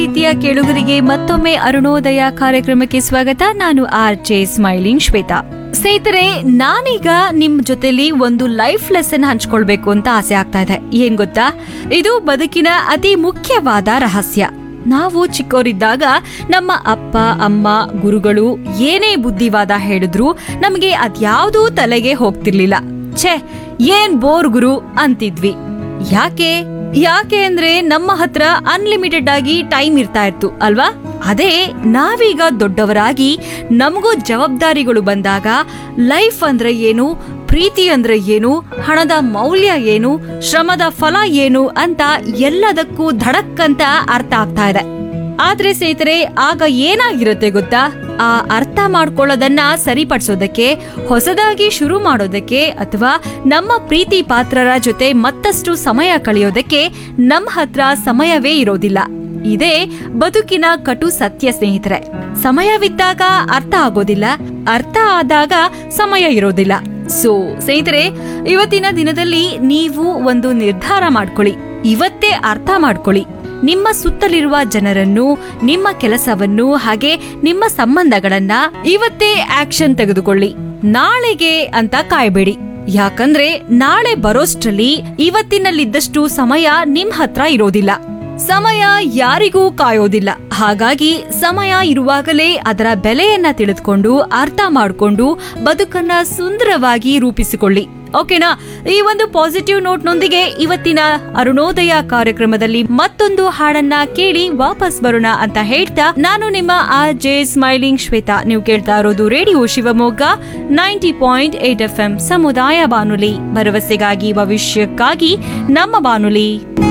ರೀತಿಯ ಕೇಳುಗರಿಗೆ ಮತ್ತೊಮ್ಮೆ ಅರುಣೋದಯ ಕಾರ್ಯಕ್ರಮಕ್ಕೆ ಸ್ವಾಗತ ನಾನು ಆರ್ ಜೆ ಸ್ಮೈಲಿಂಗ್ ಶ್ವೇತಾ ಸ್ನೇಹಿತರೆ ನಾನೀಗ ನಿಮ್ ಜೊತೆಲಿ ಒಂದು ಲೈಫ್ ಲೆಸನ್ ಹಂಚ್ಕೊಳ್ಬೇಕು ಅಂತ ಆಸೆ ಆಗ್ತಾ ಇದೆ ಏನ್ ಗೊತ್ತಾ ಇದು ಬದುಕಿನ ಅತಿ ಮುಖ್ಯವಾದ ರಹಸ್ಯ ನಾವು ಚಿಕ್ಕವರಿದ್ದಾಗ ನಮ್ಮ ಅಪ್ಪ ಅಮ್ಮ ಗುರುಗಳು ಏನೇ ಬುದ್ಧಿವಾದ ಹೇಳಿದ್ರು ನಮಗೆ ಅದ್ಯಾವುದೂ ತಲೆಗೆ ಹೋಗ್ತಿರ್ಲಿಲ್ಲ ಛೇ ಏನ್ ಬೋರ್ ಗುರು ಅಂತಿದ್ವಿ ಯಾಕೆ ಯಾಕೆ ಅಂದ್ರೆ ನಮ್ಮ ಹತ್ರ ಅನ್ಲಿಮಿಟೆಡ್ ಆಗಿ ಟೈಮ್ ಇರ್ತಾ ಇತ್ತು ಅಲ್ವಾ ಅದೇ ನಾವೀಗ ದೊಡ್ಡವರಾಗಿ ನಮಗೂ ಜವಾಬ್ದಾರಿಗಳು ಬಂದಾಗ ಲೈಫ್ ಅಂದ್ರೆ ಏನು ಪ್ರೀತಿ ಅಂದ್ರೆ ಏನು ಹಣದ ಮೌಲ್ಯ ಏನು ಶ್ರಮದ ಫಲ ಏನು ಅಂತ ಎಲ್ಲದಕ್ಕೂ ಧಡಕ್ ಅಂತ ಅರ್ಥ ಆಗ್ತಾ ಇದೆ ಆದ್ರೆ ಸ್ನೇಹಿತರೆ ಆಗ ಏನಾಗಿರುತ್ತೆ ಗೊತ್ತಾ ಆ ಅರ್ಥ ಮಾಡ್ಕೊಳ್ಳೋದನ್ನ ಸರಿಪಡಿಸೋದಕ್ಕೆ ಹೊಸದಾಗಿ ಶುರು ಮಾಡೋದಕ್ಕೆ ಅಥವಾ ನಮ್ಮ ಪ್ರೀತಿ ಪಾತ್ರರ ಜೊತೆ ಮತ್ತಷ್ಟು ಸಮಯ ಕಳೆಯೋದಕ್ಕೆ ನಮ್ಮ ಹತ್ರ ಸಮಯವೇ ಇರೋದಿಲ್ಲ ಇದೇ ಬದುಕಿನ ಕಟು ಸತ್ಯ ಸ್ನೇಹಿತರೆ ಸಮಯವಿದ್ದಾಗ ಅರ್ಥ ಆಗೋದಿಲ್ಲ ಅರ್ಥ ಆದಾಗ ಸಮಯ ಇರೋದಿಲ್ಲ ಸೊ ಸ್ನೇಹಿತರೆ ಇವತ್ತಿನ ದಿನದಲ್ಲಿ ನೀವು ಒಂದು ನಿರ್ಧಾರ ಮಾಡ್ಕೊಳ್ಳಿ ಇವತ್ತೇ ಅರ್ಥ ಮಾಡ್ಕೊಳ್ಳಿ ನಿಮ್ಮ ಸುತ್ತಲಿರುವ ಜನರನ್ನು ನಿಮ್ಮ ಕೆಲಸವನ್ನು ಹಾಗೆ ನಿಮ್ಮ ಸಂಬಂಧಗಳನ್ನ ಇವತ್ತೇ ಆಕ್ಷನ್ ತೆಗೆದುಕೊಳ್ಳಿ ನಾಳೆಗೆ ಅಂತ ಕಾಯ್ಬೇಡಿ ಯಾಕಂದ್ರೆ ನಾಳೆ ಬರೋಷ್ಟ್ರಲ್ಲಿ ಇವತ್ತಿನಲ್ಲಿದ್ದಷ್ಟು ಸಮಯ ನಿಮ್ ಹತ್ರ ಇರೋದಿಲ್ಲ ಸಮಯ ಯಾರಿಗೂ ಕಾಯೋದಿಲ್ಲ ಹಾಗಾಗಿ ಸಮಯ ಇರುವಾಗಲೇ ಅದರ ಬೆಲೆಯನ್ನ ತಿಳಿದುಕೊಂಡು ಅರ್ಥ ಮಾಡಿಕೊಂಡು ಬದುಕನ್ನ ಸುಂದರವಾಗಿ ರೂಪಿಸಿಕೊಳ್ಳಿ ಓಕೆನಾ ಈ ಒಂದು ಪಾಸಿಟಿವ್ ನೋಟ್ನೊಂದಿಗೆ ಇವತ್ತಿನ ಅರುಣೋದಯ ಕಾರ್ಯಕ್ರಮದಲ್ಲಿ ಮತ್ತೊಂದು ಹಾಡನ್ನ ಕೇಳಿ ವಾಪಸ್ ಬರೋಣ ಅಂತ ಹೇಳ್ತಾ ನಾನು ನಿಮ್ಮ ಆರ್ ಜೆ ಸ್ಮೈಲಿಂಗ್ ಶ್ವೇತಾ ನೀವು ಕೇಳ್ತಾ ಇರೋದು radio Shivamogga ninety point eight F M ಸಮುದಾಯ ಬಾನುಲಿ ಭರವಸೆಗಾಗಿ ಭವಿಷ್ಯಕ್ಕಾಗಿ ನಮ್ಮ ಬಾನುಲಿ